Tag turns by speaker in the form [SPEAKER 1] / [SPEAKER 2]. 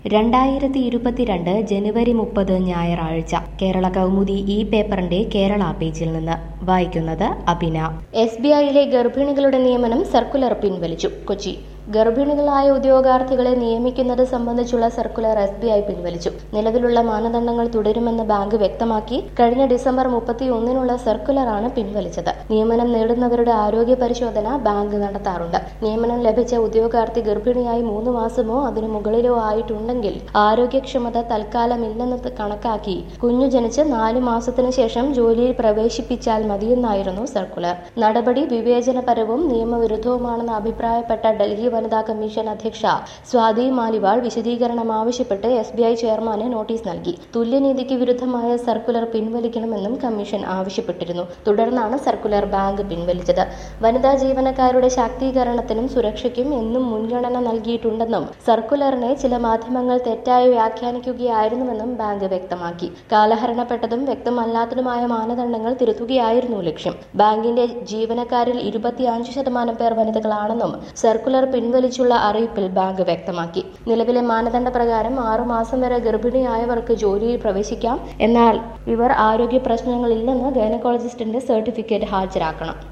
[SPEAKER 1] രണ്ടായിരത്തി ഇരുപത്തിരണ്ട് ജനുവരി മുപ്പത് ഞായറാഴ്ച കേരള കൗമുദി ഈ പേപ്പറിന്റെ കേരള പേജിൽ നിന്ന് വായിക്കുന്നത് അഭിന എസ് ബി ഐയിലെ ഗർഭിണികളുടെ നിയമനം സർക്കുലർ പിൻവലിച്ചു കൊച്ചി ഗർഭിണികളായ ഉദ്യോഗാർത്ഥികളെ നിയമിക്കുന്നത് സംബന്ധിച്ചുള്ള സർക്കുലർ എസ് ബി ഐ പിൻവലിച്ചു നിലവിലുള്ള മാനദണ്ഡങ്ങൾ തുടരുമെന്ന് ബാങ്ക് വ്യക്തമാക്കി കഴിഞ്ഞ ഡിസംബർ മുപ്പത്തിയൊന്നിനുള്ള സർക്കുലറാണ് പിൻവലിച്ചത് നിയമനം നേടുന്നവരുടെ ആരോഗ്യ പരിശോധന ബാങ്ക് നടത്താറുണ്ട് നിയമനം ലഭിച്ച ഉദ്യോഗാർത്ഥി ഗർഭിണിയായി മൂന്ന് മാസമോ അതിനു മുകളിലോ ആയിട്ടുണ്ടെങ്കിൽ ആരോഗ്യക്ഷമത തൽക്കാലമില്ലെന്ന് ത- കണക്കാക്കി കുഞ്ഞു ജനിച്ച് നാല് മാസത്തിനു ശേഷം ജോലിയിൽ പ്രവേശിപ്പിച്ചാൽ മതിയെന്നായിരുന്നു സർക്കുലർ നടപടി വിവേചനപരവും നിയമവിരുദ്ധവുമാണെന്ന് അഭിപ്രായപ്പെട്ട ഡൽഹി വനിതാ കമ്മീഷൻ അധ്യക്ഷ സ്വാതി മാലിവാൾ വിശദീകരണം ആവശ്യപ്പെട്ട് എസ് ബി ഐ ചെയർമാന് നോട്ടീസ് നൽകി തുല്യനീതിക്ക് വിരുദ്ധമായ സർക്കുലർ പിൻവലിക്കണമെന്നും കമ്മീഷൻ ആവശ്യപ്പെട്ടിരുന്നു തുടർന്നാണ് സർക്കുലർ ബാങ്ക് പിൻവലിച്ചത് വനിതാ ജീവനക്കാരുടെ ശാക്തീകരണത്തിനും സുരക്ഷയ്ക്കും എന്നും മുൻഗണന നൽകിയിട്ടുണ്ടെന്നും സർക്കുലറിനെ ചില മാധ്യമങ്ങൾ തെറ്റായി വ്യാഖ്യാനിക്കുകയായിരുന്നുവെന്നും ബാങ്ക് വ്യക്തമാക്കി കാലഹരണപ്പെട്ടതും വ്യക്തമല്ലാത്തതുമായ മാനദണ്ഡങ്ങൾ തിരുത്തുകയായിരുന്നു ലക്ഷ്യം ബാങ്കിന്റെ ജീവനക്കാരിൽ ഇരുപത്തിയഞ്ച് ശതമാനം പേർ വനിതകളാണെന്നും സർക്കുലർ പിൻവലിച്ചുള്ള അറിയിപ്പിൽ ബാങ്ക് വ്യക്തമാക്കി നിലവിലെ മാനദണ്ഡ പ്രകാരം ആറുമാസം വരെ ഗർഭിണിയായവർക്ക് ജോലിയിൽ പ്രവേശിക്കാം എന്നാൽ ഇവർ ആരോഗ്യ പ്രശ്നങ്ങളില്ലെന്ന് ഗൈനക്കോളജിസ്റ്റിന്റെ സർട്ടിഫിക്കറ്റ് ഹാജരാക്കണം